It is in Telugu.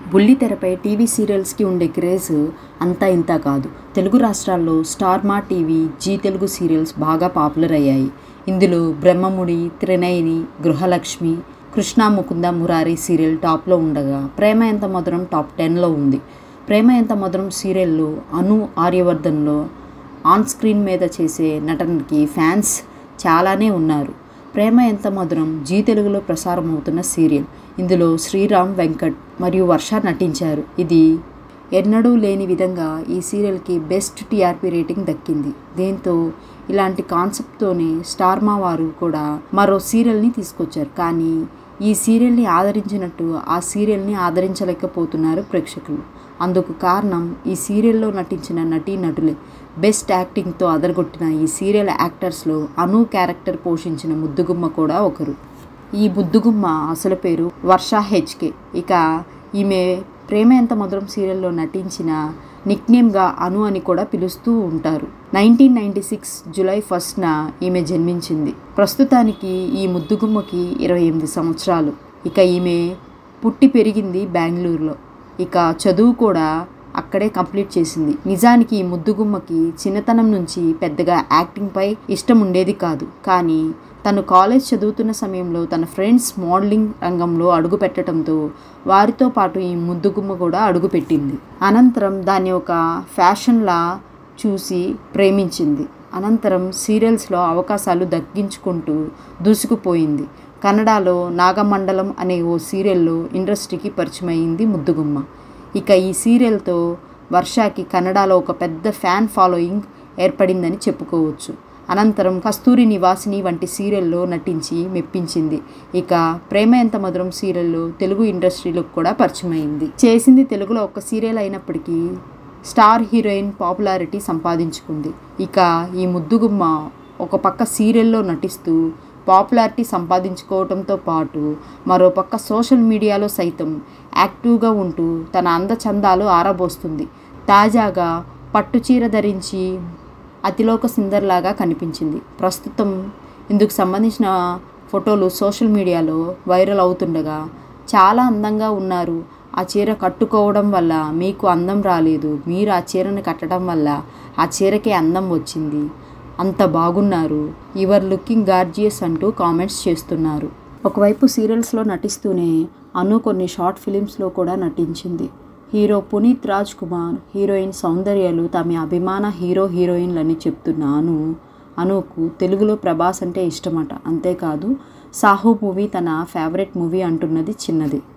బుల్లితెరపై టీవీ సీరియల్స్కి ఉండే క్రేజ్ అంతా ఇంతా కాదు తెలుగు రాష్ట్రాల్లో star Maa TV Zee Telugu serials బాగా పాపులర్ అయ్యాయి ఇందులో బ్రహ్మముడి త్రినయని గృహలక్ష్మి కృష్ణ ముకుంద మురారి సీరియల్ టాప్లో ఉండగా ప్రేమ ఎంత మధురం టాప్ టెన్లో ఉంది ప్రేమ ఎంత మధురం సీరియల్లో అను ఆర్యవర్ధన్లో ఆన్ స్క్రీన్ మీద చేసే నటనకి ఫ్యాన్స్ చాలానే ఉన్నారు ప్రేమ ఎంత మధురం జీ తెలుగులో ప్రసారం అవుతున్న సీరియల్ ఇందులో శ్రీరామ్ వెంకట్ మరియు వర్ష నటించారు ఇది ఎన్నడూ లేని విధంగా ఈ సీరియల్కి బెస్ట్ టీఆర్పీ రేటింగ్ దక్కింది దీంతో ఇలాంటి కాన్సెప్ట్తోనే స్టార్ మా వారు కూడా మరో సీరియల్ని తీసుకొచ్చారు కానీ ఈ సీరియల్ని ఆదరించినట్టు ఆ సీరియల్ని ఆదరించలేకపోతున్నారు ప్రేక్షకులు అందుకు కారణం ఈ సీరియల్లో నటించిన నటీ నటులే బెస్ట్ యాక్టింగ్తో అదరగొట్టిన ఈ సీరియల్ యాక్టర్స్లో అను క్యారెక్టర్ పోషించిన ముద్దుగుమ్మ కూడా ఒకరు ఈ ముద్దుగుమ్మ అసలు పేరు వర్ష హెచ్కే ఇక ఈమె ప్రేమ ఎంత మధురం సీరియల్లో నటించిన నిక్నేమ్గా అను అని కూడా పిలుస్తూ ఉంటారు నైన్టీన్ నైంటీ సిక్స్ జూలై ఫస్ట్న ఈమె జన్మించింది ప్రస్తుతానికి ఈ ముద్దుగుమ్మకి ఇరవై ఎనిమిది సంవత్సరాలు ఇక ఈమె పుట్టి పెరిగింది బెంగళూరులో ఇక చదువు కూడా అక్కడే కంప్లీట్ చేసింది నిజానికి ఈ ముద్దుగుమ్మకి చిన్నతనం నుంచి పెద్దగా యాక్టింగ్పై ఇష్టం ఉండేది కాదు కానీ తను కాలేజ్ చదువుతున్న సమయంలో తన ఫ్రెండ్స్ మోడలింగ్ రంగంలో అడుగు పెట్టడంతో వారితో పాటు ఈ ముద్దుగుమ్మ కూడా అడుగుపెట్టింది అనంతరం దాన్ని ఒక ఫ్యాషన్లా చూసి ప్రేమించింది అనంతరం సీరియల్స్లో అవకాశాలు దక్కించుకుంటూ దూసుకుపోయింది కన్నడలో నాగమండలం అనే ఓ సీరియల్లో ఇండస్ట్రీకి పరిచయం అయింది ముద్దుగుమ్మ ఇక ఈ సీరియల్తో వర్షాకి కన్నడలో ఒక పెద్ద ఫ్యాన్ ఫాలోయింగ్ ఏర్పడిందని చెప్పుకోవచ్చు అనంతరం కస్తూరి నివాసిని వంటి సీరియల్లో నటించి మెప్పించింది ఇక ప్రేమ ఎంత మధురం సీరియల్లో తెలుగు ఇండస్ట్రీలో కూడా పరిచయం అయింది చేసింది తెలుగులో ఒక సీరియల్ అయినప్పటికీ స్టార్ హీరోయిన్ పాపులారిటీ సంపాదించుకుంది ఇక ఈ ముద్దుగుమ్మ ఒక పక్క సీరియల్లో నటిస్తూ పాపులారిటీ సంపాదించుకోవడంతో పాటు మరోపక్క సోషల్ మీడియాలో సైతం యాక్టివ్గా ఉంటూ తన అందచందాలు ఆరబోస్తుంది తాజాగా పట్టుచీర ధరించి అతిలోక సిందర్లాగా కనిపించింది ప్రస్తుతం ఇందుకు సంబంధించిన ఫోటోలు సోషల్ మీడియాలో వైరల్ అవుతుండగా చాలా అందంగా ఉన్నారు ఆ చీర కట్టుకోవడం వల్ల మీకు అందం రాలేదు మీరు ఆ చీరను కట్టడం వల్ల ఆ చీరకే అందం వచ్చింది అంత బాగున్నారు యువర్ లుకింగ్ గార్జియస్ అంటూ కామెంట్స్ చేస్తున్నారు ఒకవైపు సీరియల్స్లో నటిస్తూనే అను కొన్ని షార్ట్ ఫిలిమ్స్లో కూడా నటించింది హీరో పునీత్ రాజ్ కుమార్ హీరోయిన్ సౌందర్యలు తమ అభిమాన హీరో హీరోయిన్లని చెప్తున్నాను అనుకు తెలుగులో ప్రభాస్ అంటే ఇష్టమట అంతేకాదు సాహు మూవీ తన ఫేవరెట్ మూవీ అంటున్నది చిన్నది